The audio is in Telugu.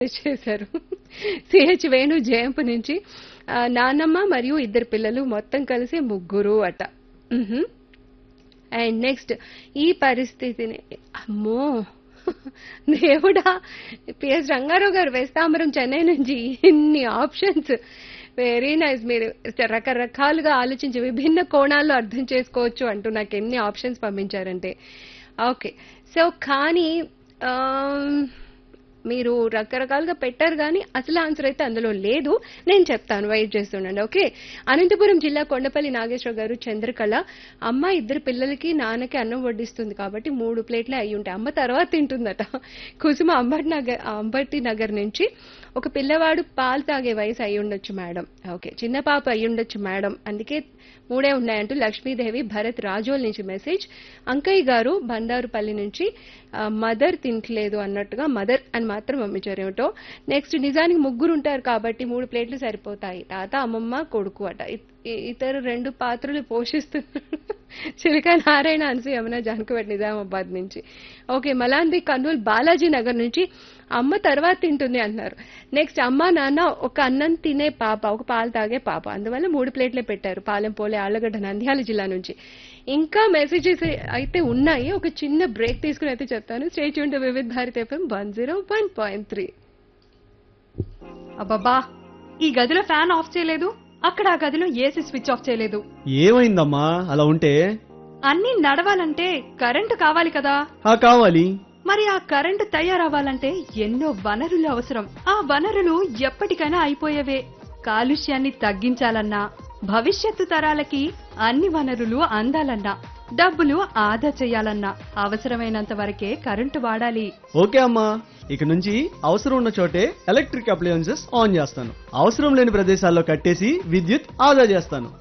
చేశారు సిహెచ్ వేణు జయంపు నుంచి ఆ, నాన్నమ్మ మరియు ఇద్దరు పిల్లలు మొత్తం కలిసి ముగ్గురు అట మ్హూ. అండ్ నెక్స్ట్ ఈ పరిస్థితిని అమ్మో దేవుడా పిఎస్ రంగారావు గారు వేస్తాంబరం చెన్నై నుంచి ఇన్ని ఆప్షన్స్ వెరీ నైస్ మీరు రకరకాలుగా ఆలోచించి విభిన్న కోణాల్లో అర్థం చేసుకోవచ్చు అంటూ నాకు ఎన్ని ఆప్షన్స్ పంపించారంటే ఓకే సో కానీ ఆమ్, మీరు రకరకాలుగా పెట్టారు కానీ అసలు ఆన్సర్ అయితే అందులో లేదు నేను చెప్తాను వెయిట్ చేస్తుండండి ఓకే అనంతపురం జిల్లా కొండపల్లి నాగేశ్వర గారు చంద్రకళ అమ్మ ఇద్దరు పిల్లలకి నాన్నకి అన్నం వడ్డిస్తుంది కాబట్టి మూడు ప్లేట్లే అయి ఉంటాయి అమ్మ తర్వాత తింటుందట కుసుమ అంబటి నగర్ అంబటి నగర్ నుంచి ఒక పిల్లవాడు పాలు తాగే వయసు అయి ఉండొచ్చు మేడం ఓకే చిన్న పాప అయి ఉండొచ్చు మేడం అందుకే మూడే ఉన్నాయంటూ లక్ష్మీదేవి భరత్ రాజోల్ నుంచి మెసేజ్ అంకయ్య గారు బండారుపల్లి నుంచి ఆ, మదర్ తింటలేదు అన్నట్టుగా మదర్ అని మాత్రం పంపించారు ఏమిటో నెక్స్ట్ నిజానికి ముగ్గురు ఉంటారు కాబట్టి మూడు ప్లేట్లు సరిపోతాయి తాత అమ్మమ్మ కొడుకు అట ఇ- ఇ- ఇతరు రెండు పాత్రలు పోషిస్తున్నారు చిలక నారాయణ అన్సు యమున జానకపేట నిజామాబాద్ నుంచి ఓకే మలాంది కర్నూలు బాలాజీ నగర్ నుంచి అమ్మ తర్వాత తింటుంది అంటున్నారు నెక్స్ట్ అమ్మ నాన్న ఒక అన్నం తినే పాప ఒక పాలు తాగే పాప అందువల్ల మూడు ప్లేట్లే పెట్టారు పాలెం పోలే ఆళ్ళగడ్డ నంద్యాల జిల్లా నుంచి ఇంకా మెసేజెస్ అయితే ఉన్నాయి ఒక చిన్న బ్రేక్ తీసుకుని అయితే చెప్తాను స్టేట్ యూన్ Vividh Bharat FM one zero one point three అబ్బబ్బా ఈ గదిలో ఫ్యాన్ ఆఫ్ చేయలేదు అక్కడ ఆ గదిలో ఏసీ స్విచ్ ఆఫ్ చేయలేదు ఏమైందమ్మా అలా ఉంటే అన్నీ నడవాలంటే కరెంటు కావాలి కదా ఆ కావాలి మరి ఆ కరెంటు తయారవ్వాలంటే ఎన్నో వనరులు అవసరం ఆ వనరులు ఎప్పటికైనా అయిపోయేవే కాలుష్యాన్ని తగ్గించాలన్నా భవిష్యత్తు తరాలకి అన్ని వనరులు అందాలన్నా డబ్బులు ఆదా చేయాలన్నా అవసరమైనంత వరకే కరెంటు వాడాలి ఓకే అమ్మా ఇక నుంచి అవసరం ఉన్న చోటే ఎలక్ట్రిక్ అప్లయన్సెస్ ఆన్ చేస్తాను అవసరం లేని ప్రదేశాల్లో కట్టేసి విద్యుత్ ఆదా చేస్తాను